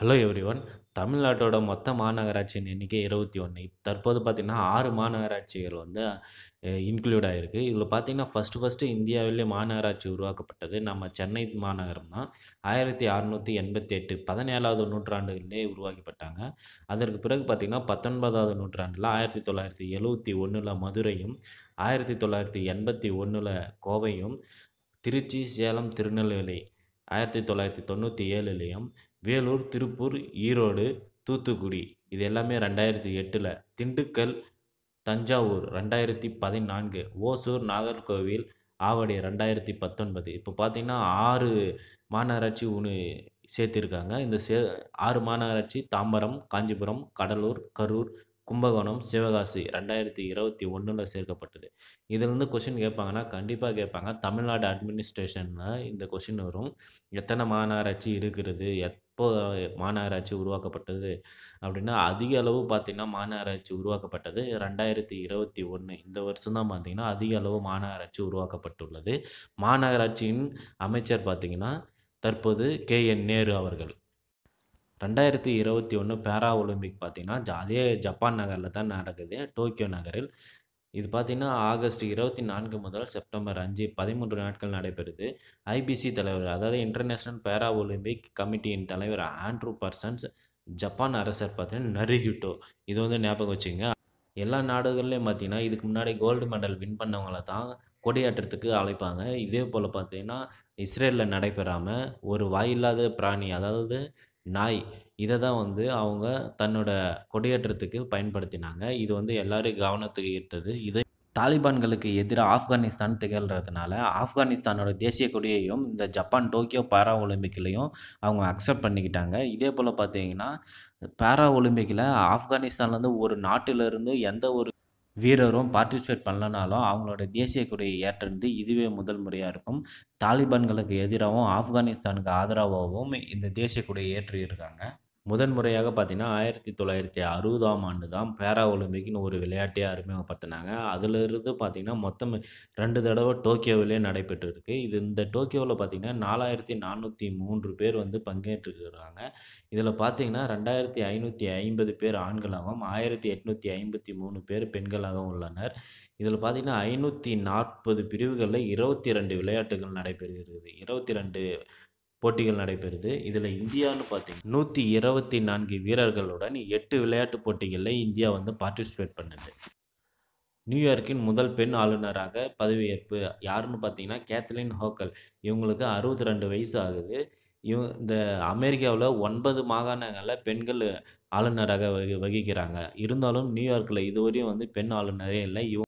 hello everyone தமிழ்நாட்டோட மொத்த மாநகராட்சியின் எண்ணிக்கை இருபத்தி ஒன்று தற்போது பார்த்திங்கன்னா ஆறு மாநகராட்சிகள் வந்து இன்க்ளூட் ஆகிருக்கு இதில் பார்த்திங்கன்னா ஃபஸ்ட்டு ஃபஸ்ட்டு இந்தியாவிலே மாநகராட்சி உருவாக்கப்பட்டது நம்ம சென்னை மாநகரம் தான் ஆயிரத்தி அறநூற்றி எண்பத்தி எட்டு பதினேழாவது நூற்றாண்டுகளிலே உருவாக்கப்பட்டாங்க அதற்கு பிறகு பார்த்திங்கன்னா பத்தொன்பதாவது நூற்றாண்டில் ஆயிரத்தி தொள்ளாயிரத்தி எழுவத்தி ஒன்றில் மதுரையும் ஆயிரத்தி தொள்ளாயிரத்தி எண்பத்தி ஒன்றில் கோவையும் திருச்சி சேலம் திருநெல்வேலி ஆயிரத்தி தொள்ளாயிரத்தி தொண்ணூற்றி ஏழுலேயும் வேலூர் திருப்பூர் ஈரோடு தூத்துக்குடி இது எல்லாமே ரெண்டாயிரத்தி எட்டில் திண்டுக்கல் தஞ்சாவூர் ரெண்டாயிரத்தி பதினான்கு ஓசூர் நாகர்கோவில் ஆவடி ரெண்டாயிரத்தி பத்தொன்பது இப்போ பார்த்திங்கன்னா ஆறு மாநகராட்சி ஒன்று சேர்த்திருக்காங்க இந்த சே ஆறு மாநகராட்சி தாம்பரம் காஞ்சிபுரம் கடலூர் கரூர் கும்பகோணம் சிவகாசி ரெண்டாயிரத்தி இருபத்தி ஒன்றில் சேர்க்கப்பட்டது இதிலேருந்து கொஷின் கேட்பாங்கன்னா கண்டிப்பாக கேட்பாங்க தமிழ்நாடு அட்மினிஸ்ட்ரேஷனில் இந்த கொஷின் வரும் எத்தனை மாநகராட்சி இருக்கிறது எப்போ மாநகராட்சி உருவாக்கப்பட்டது அப்படின்னா அதிக அளவு பார்த்திங்கன்னா மாநகராட்சி உருவாக்கப்பட்டது ரெண்டாயிரத்தி இருபத்தி ஒன்று இந்த வருஷம் தான் பார்த்திங்கன்னா அதிக அளவு மாநகராட்சி உருவாக்கப்பட்டுள்ளது மாநகராட்சியின் அமைச்சர் பார்த்திங்கன்னா தற்போது கே என் நேரு அவர்கள் ரெண்டாயிரத்தி இருபத்தி ஒன்று பேரா ஒலிம்பிக் பார்த்திங்கன்னா ஜ- அதே ஜப்பான் நகரில் தான் நடக்குது டோக்கியோ நகரில் இது பார்த்திங்கன்னா ஆகஸ்ட் இருபத்தி நான்கு முதல் செப்டம்பர் அஞ்சு பதிமூன்று நாட்கள் நடைபெறுது ஐபிசி தலைவர் அதாவது இன்டர்நேஷ்னல் பேரா ஒலிம்பிக் கமிட்டியின் தலைவர் ஆண்ட்ரூ பர்சன்ஸ் ஜப்பான் அரசர் பார்த்தீங்கன்னா நரிஹிட்டோ இது வந்து ஞாபகம் வச்சுங்க எல்லா நாடுகள்லையும் பார்த்தீங்கன்னா இதுக்கு முன்னாடி கோல்டு மெடல் வின் பண்ணவங்கள தான் கொடியேற்றத்துக்கு அழைப்பாங்க இதே போல் பார்த்தீங்கன்னா இஸ்ரேலில் நடைபெறாமல் ஒரு வாயில்லாத பிராணி அதாவது நாய் இதை தான் வந்து அவங்க தன்னோட கொடியேற்றத்துக்கு பயன்படுத்தினாங்க இது வந்து எல்லாரும் கவனத்துக்கு ஈர்த்தது இது தாலிபான்களுக்கு எதிராக ஆப்கானிஸ்தான் திகழ்கிறதுனால ஆப்கானிஸ்தானோட தேசிய கொடியையும் இந்த ஜப்பான் டோக்கியோ பாரா ஒலிம்பிக்லேயும் அவங்க அக்செப்ட் பண்ணிக்கிட்டாங்க இதே போல் பார்த்தீங்கன்னா பாரா ஒலிம்பிக்கில் ஆப்கானிஸ்தான்லேருந்து ஒரு நாட்டிலிருந்து எந்த ஒரு வீரரும் பார்ட்டிசிபேட் பண்ணலனாலும் அவங்களோட தேசிய கொடியை ஏற்றது இதுவே முதல் முறையாக இருக்கும் தாலிபான்களுக்கு எதிராகவும் ஆப்கானிஸ்தானுக்கு ஆதரவாகவும் இந்த தேசிய கொடியை ஏற்றியிருக்காங்க முதன் முறையாக பார்த்தீங்கன்னா ஆயிரத்தி தொள்ளாயிரத்தி அறுபதாம் ஆண்டு தான் பேரா ஒலிம்பிக்னு ஒரு விளையாட்டே அறிமுகப்படுத்தினாங்க அதிலிருந்து பார்த்தீங்கன்னா மொத்தம் ரெண்டு தடவை டோக்கியோவிலே நடைபெற்று இருக்கு இது இந்த டோக்கியோவில் பார்த்தீங்கன்னா நாலாயிரத்தி நானூற்றி மூன்று பேர் வந்து பங்கேற்றுக்கிறாங்க இதில் பார்த்தீங்கன்னா ரெண்டாயிரத்தி ஐநூற்றி ஐம்பது பேர் ஆண்களாகவும் ஆயிரத்தி எட்நூற்றி ஐம்பத்தி மூணு பேர் பெண்களாகவும் உள்ளனர் இதில் பார்த்தீங்கன்னா ஐநூற்றி நாற்பது பிரிவுகளில் இருபத்தி ரெண்டு விளையாட்டுகள் நடைபெறுகிறது இருபத்தி ரெண்டு போட்டிகள் நடைபெறுது இதில் இந்தியான்னு பார்த்தீங்கன்னா நூற்றி இருபத்தி நான்கு வீரர்களுடன் எட்டு விளையாட்டு போட்டிகளில் இந்தியா வந்து பார்ட்டிசிபேட் பண்ணுது நியூயார்க்கின் முதல் பெண் ஆளுநராக பதவியேற்பு யாருன்னு பார்த்தீங்கன்னா கேத்லின் ஹோக்கல் இவங்களுக்கு அறுபத்தி ரெண்டு வயசு ஆகுது இவ இந்த அமெரிக்காவில் ஒன்பது மாகாணங்களில் பெண்கள் ஆளுநராக வகி வகிக்கிறாங்க இருந்தாலும் நியூயார்க்கில் இதுவரையும் வந்து பெண் ஆளுநரே இல்லை இவங்க